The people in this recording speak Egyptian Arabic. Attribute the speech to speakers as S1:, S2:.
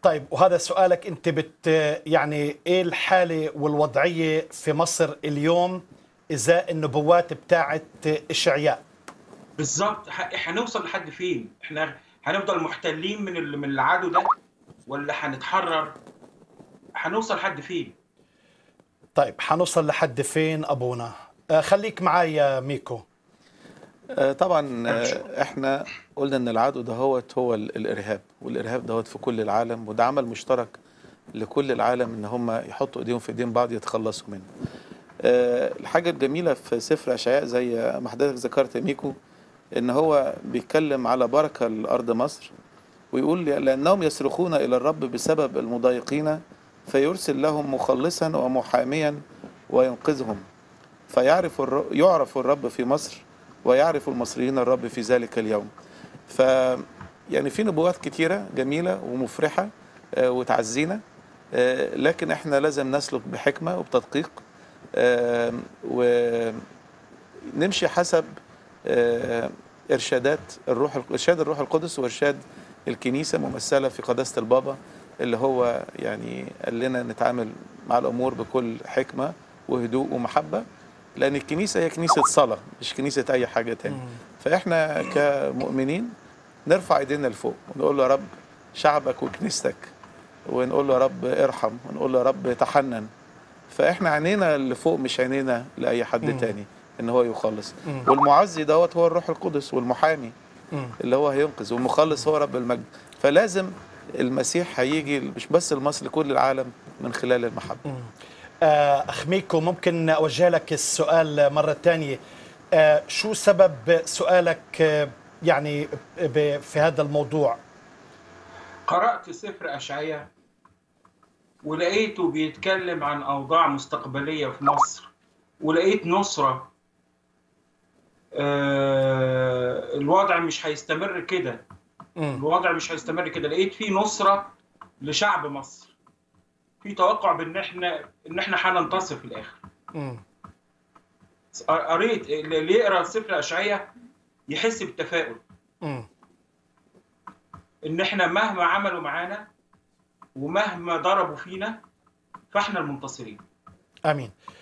S1: طيب وهذا سؤالك انت بت يعني ايه الحاله والوضعيه في مصر اليوم ازاء النبوات بتاعت اشعياء
S2: بالظبط ح- هنوصل لحد فين؟ احنا هنفضل محتلين من ال- من العدو ده ولا هنتحرر؟ هنوصل لحد فين؟
S1: طيب حنوصل لحد فين ابونا آه خليك معي يا ميكو
S3: آه، طبعا آه، احنا قلنا ان العدو دهوت هو ال- الارهاب والارهاب دهوت في كل العالم وده عمل مشترك لكل العالم ان هم يحطوا ايديهم في ايدين بعض يتخلصوا منه آه، الحاجه الجميله في سفر اشعياء زي ما حضرتك ذكرت يا ميكو ان هو بيتكلم على بركه لارض مصر ويقول لانهم يصرخون الى الرب بسبب المضايقين فيرسل لهم مخلصا ومحاميا وينقذهم فيعرف الر... يعرف الرب في مصر ويعرف المصريين الرب في ذلك اليوم ف يعني في نبوات كتيرة جميلة ومفرحة آه، وتعزينا آه، لكن احنا لازم نسلك بحكمة وبتدقيق آه، ونمشي حسب آه، إرشادات الروح إرشاد الروح القدس وإرشاد الكنيسة ممثلة في قداسة البابا اللي هو يعني قال لنا نتعامل مع الأمور بكل حكمة وهدوء ومحبة لأن الكنيسة هي كنيسة صلاة مش كنيسة أي حاجة تاني فإحنا كمؤمنين نرفع ايدينا لفوق ونقول له يا رب شعبك وكنيستك ونقول له يا رب ارحم ونقول له يا رب تحنن فاحنا عينينا لفوق مش عينينا لاي حد
S1: مم.
S3: تاني ان هو يخلص
S1: مم.
S3: والمعزي دوت هو الروح القدس والمحامي
S1: مم.
S3: اللي هو هينقذ والمخلص هو رب المجد فلازم المسيح هيجي مش بس لمصر لكل العالم من خلال المحبه
S1: آه، أخ ميكو ممكن أوجه لك السؤال مرة تانية آه، شو سبب سؤالك آه، يعني ب- في هذا الموضوع
S2: قرأت سفر أشعياء ولقيته بيتكلم عن أوضاع مستقبلية في مصر ولقيت نصرة آه، الوضع مش هيستمر كده
S1: مم.
S2: الوضع مش هيستمر كده لقيت فيه نصرة لشعب مصر في توقع بان احنا ان احنا هننتصر في الاخر
S1: مم.
S2: قريت اللي يقرا سفر اشعياء يحس بالتفاؤل
S1: مم.
S2: ان احنا مهما عملوا معانا ومهما ضربوا فينا فاحنا المنتصرين
S1: امين